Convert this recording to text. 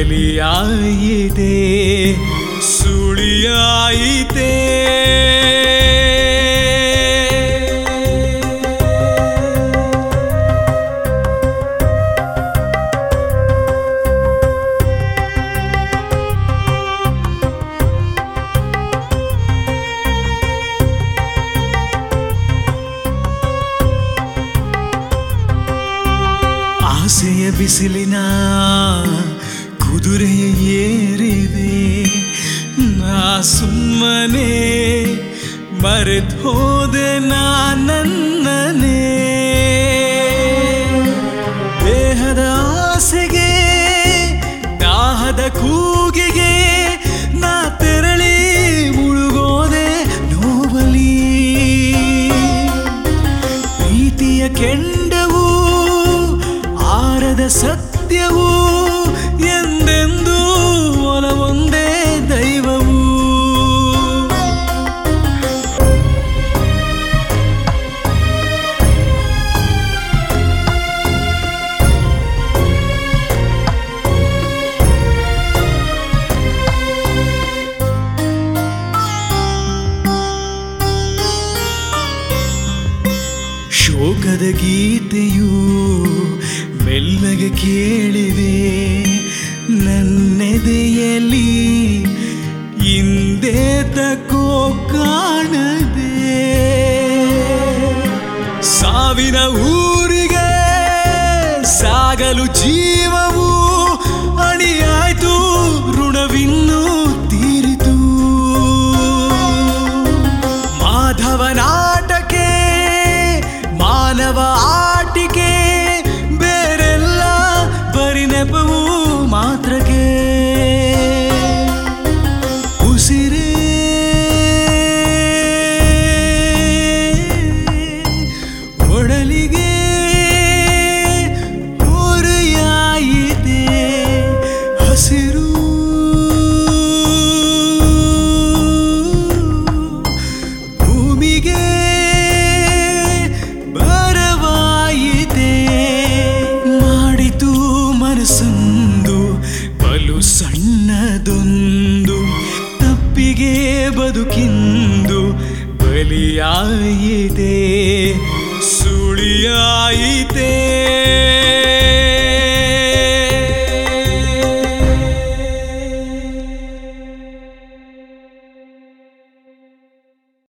ಬಲಿಯಾಯಿತೆ ಸುಳಿಯಾಯಿತೆ ಆಸೆಯ ಬಿಸಿಲಿನ ಕುದುರೆಯ ಏರಿದೆ ನಾ ಸುಮ್ಮನೆ ಮರೆತು ಹೋದೆ ನಾ ನನ್ನನೇ ದೇಹದ ಆಸೆಗೆ ದಾಹದ ಕೂಗಿಗೆ ನಾ ತೆರಳಿ ಮುಳುಗೋದೆ ನೋವಲಿ ಪ್ರೀತಿಯ ಕೆಂಡವು ಆರದ ಸತ್ಯವು ಎಂದೆಂದೂ ಒಲವೊಂದೇ ದೈವವು ಶೋಕದ ಗೀತೆಯು ಮೆಲ್ಲಗೆ ಕೇಳಿದೆ ನನ್ನೆದೆಯಲ್ಲಿ ಹಿಂದೆ ತಕೋ ಕಾಣದೆ ಸಾವಿನ ಊರಿಗೆ ಸಾಗಲು ಜೀವವು ಅಣಿಯಾಯ್ತು ಋಣವಿನ್ನೂ ತೀರಿತು ಮಾಧವನಾಟಕ್ಕೆ ಮಾನವ ಆಟಿಕೆ ಬೇರೆಲ್ಲ ಬರಿ ನೆಪವು ಮಾತ್ರಕ್ಕೆ ಉಸಿರೇ ಒಡಲಿಗೆ ಹೊರೆಯಾಯಿತೆ ಹಸಿರು ಭೂಮಿಗೆ ಬರವಾಯಿತೆ ಮಾಡಿತು ಮನಸ್ಸೊಂದು ಬಲು ಸಣ್ಣದೊಂದು ತಪ್ಪಿಗೆ ಬದುಕಿಂದು ಬಲಿಯಾಯಿತೆ ಸುಳಿಯಾಯಿತೆ